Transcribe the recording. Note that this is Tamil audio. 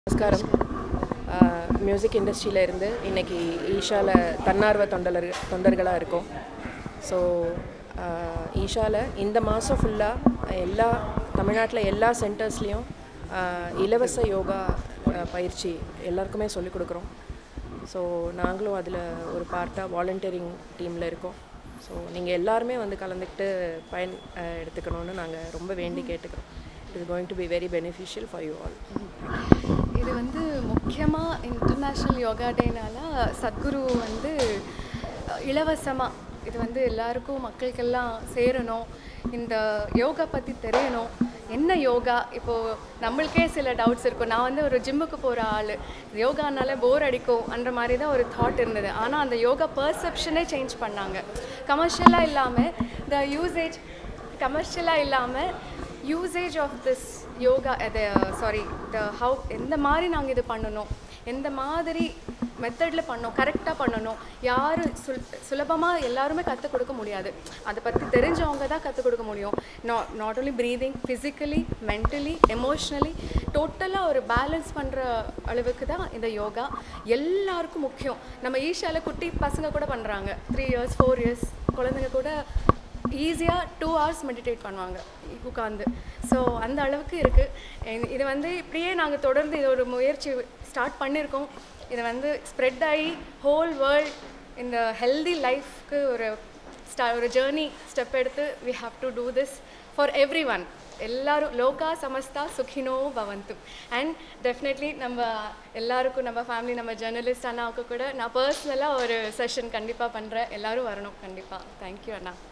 நமஸ்காரம் மியூசிக் இண்டஸ்ட்ரியில இருந்து இன்னைக்கு ஈஷாவில் தன்னார்வ தொண்டர் தொண்டர்களாக இருக்கோம் ஸோ ஈஷாவில் இந்த மாதம் ஃபுல்லாக எல்லா தமிழ்நாட்டில் எல்லா சென்டர்ஸ்லேயும் இலவச யோகா ஆஹ், பயிற்சி எல்லாருக்குமே சொல்லிக் கொடுக்குறோம் ஸோ நாங்களும் அதில் ஒரு பார்ட்டாக வாலண்டியரிங் டீமில் இருக்கோம் ஸோ நீங்கள் எல்லாருமே வந்து கலந்துக்கிட்டு பயன் ஆஹ், எடுத்துக்கணும்னு நாங்கள் ரொம்ப வேண்டி கேட்டுக்கிறோம் it is going to be very beneficial for you all இது வந்து முக்கியமாக இன்டர்நேஷ்னல் யோகா டேனால சத்குரு வந்து இலவசமாக இது வந்து எல்லாருக்கும் மக்களுக்கெல்லாம் சேரணும் இந்த யோகா பற்றி தெரியணும் என்ன யோகா இப்போது நம்மளுக்கே சில டவுட்ஸ் இருக்கும் நான் வந்து ஒரு ஜிம்முக்கு போகிற ஆள் யோகானால போர் அடிக்கும் அந்த மாதிரி தான் ஒரு தாட் இருந்தது ஆனால் அந்த யோகா பர்செப்ஷனே சேஞ்ச் பண்ணாங்க கமர்ஷியலாக இல்லாமல் த யூசேஜ் கமர்ஷியலாக இல்லாமல் யூசேஜ் ஆஃப் திஸ் யோகா அது சாரி த ஹவு எந்த மாதிரி நாங்கள் இது பண்ணணும் எந்த மாதிரி மெத்தடில் பண்ணோம் கரெக்டாக பண்ணணும் யார் சுல் சுலபமாக எல்லாருமே கற்றுக் கொடுக்க முடியாது அதை பற்றி தெரிஞ்சவங்க தான் கற்றுக் கொடுக்க முடியும் not not only breathing physically mentally emotionally டோட்டலாக ஒரு பேலன்ஸ் பண்ணுற அளவுக்கு தான் இந்த யோகா எல்லாருக்கும் முக்கியம் நம்ம ஈஷாவில் குட்டி பசங்க கூட பண்ணுறாங்க த்ரீ இயர்ஸ் ஃபோர் இயர்ஸ் குழந்தைங்க கூட ஈஸியாக டூ ஹவர்ஸ் மெடிடேட் பண்ணுவாங்க உட்காந்து ஸோ அந்த அளவுக்கு இருக்குது இது வந்து இப்படியே நாங்கள் தொடர்ந்து இது ஒரு முயற்சி ஸ்டார்ட் பண்ணியிருக்கோம் இதை வந்து ஸ்ப்ரெட் ஆகி ஹோல் வேர்ல்ட் இந்த ஹெல்தி லைஃப்க்கு ஒரு ஸ்டா ஒரு ஜேர்னி ஸ்டெப் எடுத்து we have to do this for everyone எல்லாரும் லோகா சமஸ்தா சுகினோ பவந்து அண்ட் டெஃபினெட்லி நம்ம எல்லாருக்கும் நம்ம ஃபேமிலி நம்ம ஜேர்னலிஸ்ட் அண்ணாவுக்கு கூட நான் பர்சனலாக ஒரு செஷன் கண்டிப்பாக பண்ணுறேன் எல்லாரும் வரணும் கண்டிப்பாக தேங்க்யூ அண்ணா